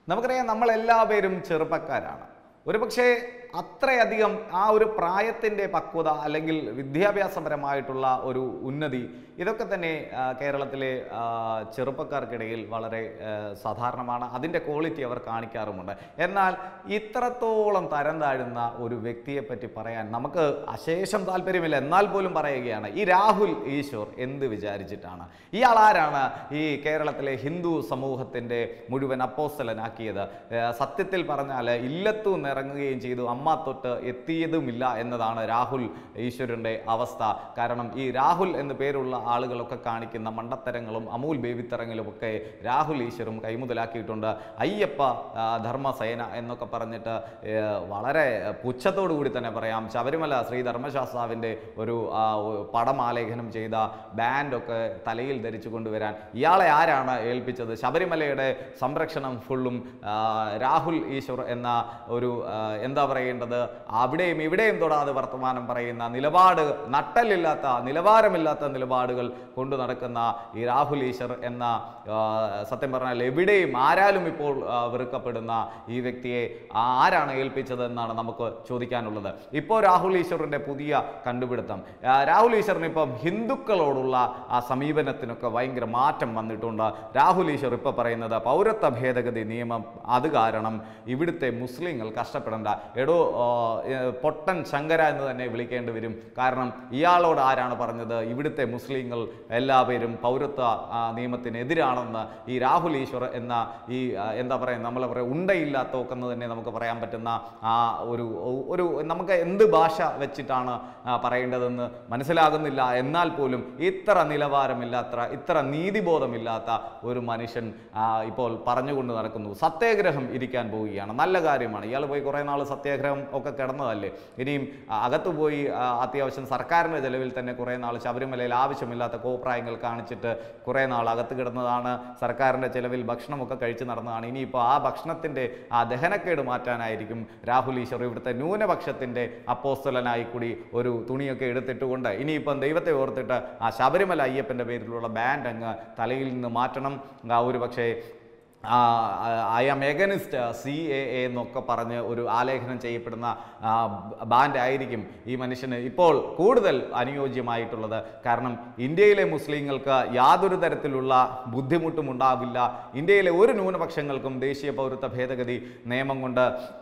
നമുക്കറിയാം നമ്മളെല്ലാവരും ചെറുപ്പക്കാരാണ് ഒരുപക്ഷെ അത്രയധികം ആ ഒരു പ്രായത്തിൻ്റെ പക്വത അല്ലെങ്കിൽ വിദ്യാഭ്യാസപരമായിട്ടുള്ള ഒരു ഉന്നതി ഇതൊക്കെ തന്നെ ആ, കേരളത്തിലെ ആ, ചെറുപ്പക്കാർക്കിടയിൽ വളരെ ആ, സാധാരണമാണ് അതിൻ്റെ ക്വാളിറ്റി അവർ കാണിക്കാറുമുണ്ട് എന്നാൽ ഇത്രത്തോളം തരം താഴുന്ന ഒരു വ്യക്തിയെ പറ്റി പറയാൻ നമുക്ക് അശേഷം താല്പര്യമില്ല എന്നാൽ പോലും പറയുകയാണ് ഈ രാഹുൽ ഈശ്വർ എന്ത് വിചാരിച്ചിട്ടാണ് ഇയാൾ ആരാണ് ഈ കേരളത്തിലെ ഹിന്ദു സമൂഹത്തിൻ്റെ മുഴുവൻ അപ്പോസ്തലനാക്കിയത് ഏർ സത്യത്തിൽ പറഞ്ഞാൽ ഇല്ലത്തു നിറങ്ങുകയും ചെയ്തു അമ്മ തൊട്ട് എത്തിയതുമില്ല എന്നതാണ് രാഹുൽ ഈശ്വരൻ്റെ അവസ്ഥ കാരണം ഈ രാഹുൽ എന്ന് പേരുള്ള ആളുകളൊക്കെ കാണിക്കുന്ന മണ്ടത്തരങ്ങളും അമൂൽ ബേബിത്തരങ്ങളും ഒക്കെ രാഹുൽ ഈശ്വരും കൈമുതലാക്കിയിട്ടുണ്ട് അയ്യപ്പ ആ, ധർമ്മസേന എന്നൊക്കെ പറഞ്ഞിട്ട് ഏർ വളരെ പുച്ഛത്തോടു കൂടി തന്നെ പറയാം ശബരിമല ശ്രീ ധർമ്മശാസ്താവിൻ്റെ ഒരു ആ, ഒ- പടമാലേഖനം ചെയ്ത ബാൻഡൊക്കെ തലയിൽ ധരിച്ചു കൊണ്ടുവരാൻ ഇയാളെ ആരാണ് ഏൽപ്പിച്ചത് ശബരിമലയുടെ സംരക്ഷണം ഫുള്ളും ആ, രാഹുൽ ഈശ്വർ എന്ന ഒരു ആ, എന്താ പറയേണ്ടത് അവിടെയും ഇവിടെയും തൊടാതെ വർത്തമാനം പറയുന്ന നിലപാട് നട്ടലില്ലാത്ത നിലവാരമില്ലാത്ത നിലപാടുകൾ കൊണ്ടു നടക്കുന്ന ഈ രാഹുൽ ഈശ്വർ എന്ന ആ, സത്യം പറഞ്ഞാൽ എവിടെയും ആരാലും ഇപ്പോൾ ആ, വെറുക്കപ്പെടുന്ന ഈ വ്യക്തിയെ ആരാണ് ഏൽപ്പിച്ചത് എന്നാണ് നമുക്ക് ചോദിക്കാനുള്ളത് ഇപ്പോൾ രാഹുൽ ഈശ്വറിന്റെ പുതിയ കണ്ടുപിടുത്തം ആ, രാഹുൽ ഈശ്വറിന് ഇപ്പം ഹിന്ദുക്കളോടുള്ള ആ സമീപനത്തിനൊക്കെ ഭയങ്കര മാറ്റം വന്നിട്ടുണ്ട് രാഹുൽ ഈശ്വർ ഇപ്പോൾ പറയുന്നത് പൗരത്വ ഭേദഗതി നിയമം അത് കാരണം ഇവിടുത്തെ മുസ്ലിങ്ങൾ കഷ്ടപ്പെടേണ്ട എടോ ആ, ഏ, പൊട്ടൻ ശങ്കര എന്ന് തന്നെ വിളിക്കേണ്ടി വരും കാരണം ഇയാളോട് ആരാണ് പറഞ്ഞത് ഇവിടുത്തെ മുസ്ലിങ്ങൾ എല്ലാവരും പൗരത്വ ആ, നിയമത്തിനെതിരാണെന്ന് ഈ രാഹുൽ ഈശ്വർ എന്ന ഈ ആ, എന്താ പറയുക നമ്മൾ പറയാം ഉണ്ടയില്ലാത്തോക്കെന്ന് തന്നെ നമുക്ക് പറയാൻ പറ്റുന്ന ആ ഒരു ഒരു നമുക്ക് എന്ത് ഭാഷ വെച്ചിട്ടാണ് ആ, പറയേണ്ടതെന്ന് മനസ്സിലാകുന്നില്ല എന്നാൽ പോലും ഇത്ര നിലവാരമില്ലാത്ത ഇത്ര നീതിബോധമില്ലാത്ത ഒരു മനുഷ്യൻ ആ, ഇപ്പോൾ പറഞ്ഞുകൊണ്ട് നടക്കുന്നു സത്യാഗ്രഹം ഇരിക്കാൻ പോവുകയാണ് നല്ല കാര്യമാണ് ഇയാൾ പോയി കുറേ നാൾ സത്യാഗ്രഹം ഒക്കെ കിടന്നതല്ലേ ഇനിയും ആ, അകത്ത് പോയി ആ, അത്യാവശ്യം സർക്കാരിൻ്റെ ചെലവിൽ തന്നെ കുറേ നാൾ ശബരിമലയിൽ ആവശ്യമില്ലാത്ത കോപ്രായങ്ങൾ കാണിച്ചിട്ട് കുറേ നാൾ അകത്ത് കിടന്നതാണ് സർക്കാരിൻ്റെ ചെലവിൽ ഭക്ഷണമൊക്കെ കഴിച്ച് നടന്നതാണ് ഇനിയിപ്പോൾ ആ ഭക്ഷണത്തിൻ്റെ ആ ദഹനക്കേട് മാറ്റാനായിരിക്കും രാഹുൽ ഈശ്വർ ഇവിടുത്തെ ന്യൂനപക്ഷത്തിൻ്റെ അപ്പോസ്തലനായി കൂടി ഒരു തുണിയൊക്കെ എടുത്തിട്ടുകൊണ്ട് ഇനിയിപ്പം ദൈവത്തെ ഓർത്തിട്ട് ആ ശബരിമല അയ്യപ്പൻ്റെ പേരിലുള്ള ബാൻഡ് അങ്ങ് തലയിൽ നിന്ന് മാറ്റണം ആ ഒരു പക്ഷേ ഐ ആം എഗനിസ്റ്റ് സി എ എ എന്നൊക്കെ പറഞ്ഞ് ഒരു ആലേഖനം ചെയ്യപ്പെടുന്ന ആ, ബാൻഡ് ആയിരിക്കും ഈ മനുഷ്യന് ഇപ്പോൾ കൂടുതൽ അനുയോജ്യമായിട്ടുള്ളത് കാരണം ഇന്ത്യയിലെ മുസ്ലിങ്ങൾക്ക് യാതൊരു തരത്തിലുള്ള ബുദ്ധിമുട്ടും ഉണ്ടാവില്ല ഇന്ത്യയിലെ ഒരു ന്യൂനപക്ഷങ്ങൾക്കും ദേശീയ പൗരത്വ ഭേദഗതി നിയമം കൊണ്ട്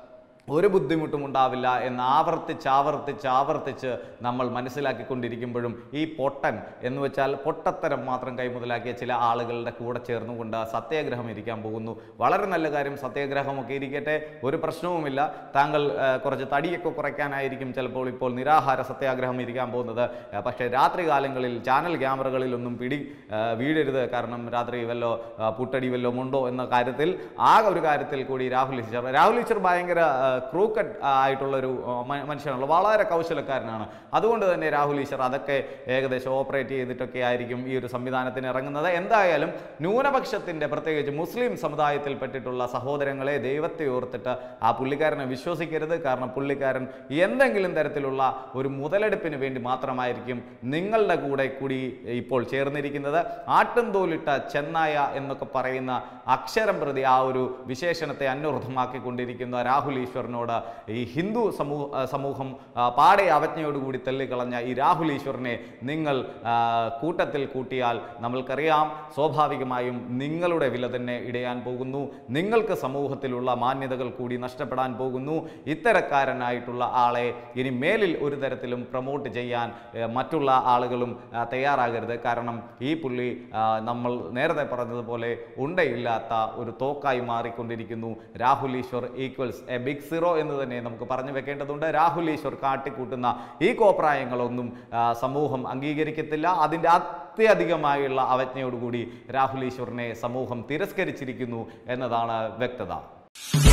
ഒരു ബുദ്ധിമുട്ടും ഉണ്ടാവില്ല എന്ന് ആവർത്തിച്ച് ആവർത്തിച്ച് ആവർത്തിച്ച് നമ്മൾ മനസ്സിലാക്കിക്കൊണ്ടിരിക്കുമ്പോഴും ഈ പൊട്ടൻ എന്ന് വെച്ചാൽ പൊട്ടത്തരം മാത്രം കൈമുതലാക്കിയ ചില ആളുകളുടെ കൂടെ ചേർന്നുകൊണ്ട് സത്യാഗ്രഹം ഇരിക്കാൻ പോകുന്നു വളരെ നല്ല കാര്യം സത്യാഗ്രഹമൊക്കെ ഇരിക്കട്ടെ ഒരു പ്രശ്നവുമില്ല താങ്കൾ ആ, കുറച്ച് തടിയൊക്കെ കുറയ്ക്കാനായിരിക്കും ചിലപ്പോൾ ഇപ്പോൾ നിരാഹാര സത്യാഗ്രഹം ഇരിക്കാൻ പോകുന്നത് ആ, പക്ഷേ രാത്രി കാലങ്ങളിൽ ചാനൽ ക്യാമറകളിലൊന്നും പിടി ആ, വീഴരുത് കാരണം രാത്രി വല്ലോ ആ, പുട്ടടി വല്ലോ ഉണ്ടോ എന്ന കാര്യത്തിൽ ആ ഒരു കാര്യത്തിൽ കൂടി രാഹുൽ ഈശ്വർ രാഹുൽ ഈശ്വർ ഭയങ്കര ക്രൂക്കഡ് ആയിട്ടുള്ള ഒരു ആ, മ- മനുഷ്യനാണല്ലോ വളരെ കൗശലക്കാരനാണ് അതുകൊണ്ട് തന്നെ രാഹുൽ ഈശ്വർ അതൊക്കെ ഏകദേശം ഓപ്പറേറ്റ് ചെയ്തിട്ടൊക്കെ ആയിരിക്കും ഈ ഒരു സംവിധാനത്തിന് ഇറങ്ങുന്നത് എന്തായാലും ന്യൂനപക്ഷത്തിന്റെ പ്രത്യേകിച്ച് മുസ്ലിം സമുദായത്തിൽപ്പെട്ടിട്ടുള്ള സഹോദരങ്ങളെ ദൈവത്തെ ഓർത്തിട്ട് ആ പുള്ളിക്കാരനെ വിശ്വസിക്കരുത് കാരണം പുള്ളിക്കാരൻ എന്തെങ്കിലും തരത്തിലുള്ള ഒരു മുതലെടുപ്പിന് വേണ്ടി മാത്രമായിരിക്കും നിങ്ങളുടെ കൂടെ കൂടി ഇപ്പോൾ ചേർന്നിരിക്കുന്നത് ആട്ടുംതോലിട്ട ചെന്നായ എന്നൊക്കെ പറയുന്ന അക്ഷരം പ്രതി ആ ഒരു വിശേഷണത്തെ അന്വർത്ഥമാക്കിക്കൊണ്ടിരിക്കുന്ന രാഹുൽ ഈശ്വറിനോട് ഈ ഹിന്ദു സമൂഹ ആ, സമൂഹം ആ, പാടെ അവജ്ഞയോടുകൂടി തള്ളിക്കളഞ്ഞ ഈ രാഹുൽ ഈശ്വറിനെ നിങ്ങൾ ആ, കൂട്ടത്തിൽ കൂട്ടിയാൽ നമ്മൾക്കറിയാം സ്വാഭാവികമായും നിങ്ങളുടെ വില തന്നെ ഇടയാൻ പോകുന്നു നിങ്ങൾക്ക് സമൂഹത്തിലുള്ള മാന്യതകൾ കൂടി നഷ്ടപ്പെടാൻ പോകുന്നു ഇത്തരക്കാരനായിട്ടുള്ള ആളെ ഇനി മേലിൽ ഒരു തരത്തിലും പ്രൊമോട്ട് ചെയ്യാൻ ഏ, മറ്റുള്ള ആളുകളും ആ, തയ്യാറാകരുത് കാരണം ഈ പുള്ളി ആ, നമ്മൾ നേരത്തെ പറഞ്ഞതുപോലെ ഉണ്ടയില്ലാത്ത ഒരു തോക്കായി മാറിക്കൊണ്ടിരിക്കുന്നു Rahul Eshwar equals a big zero എന്ന് തന്നെ നമുക്ക് പറഞ്ഞു വെക്കേണ്ടതുണ്ട് രാഹുൽ ഈശ്വർ കാട്ടിക്കൂട്ടുന്ന ഈ കോപ്രായങ്ങളൊന്നും ആ, സമൂഹം അംഗീകരിക്കത്തില്ല അതിൻ്റെ അത്യധികമായുള്ള അവജ്ഞയോടുകൂടി രാഹുൽ ഈശ്വറിനെ സമൂഹം തിരസ്കരിച്ചിരിക്കുന്നു എന്നതാണ് വ്യക്തത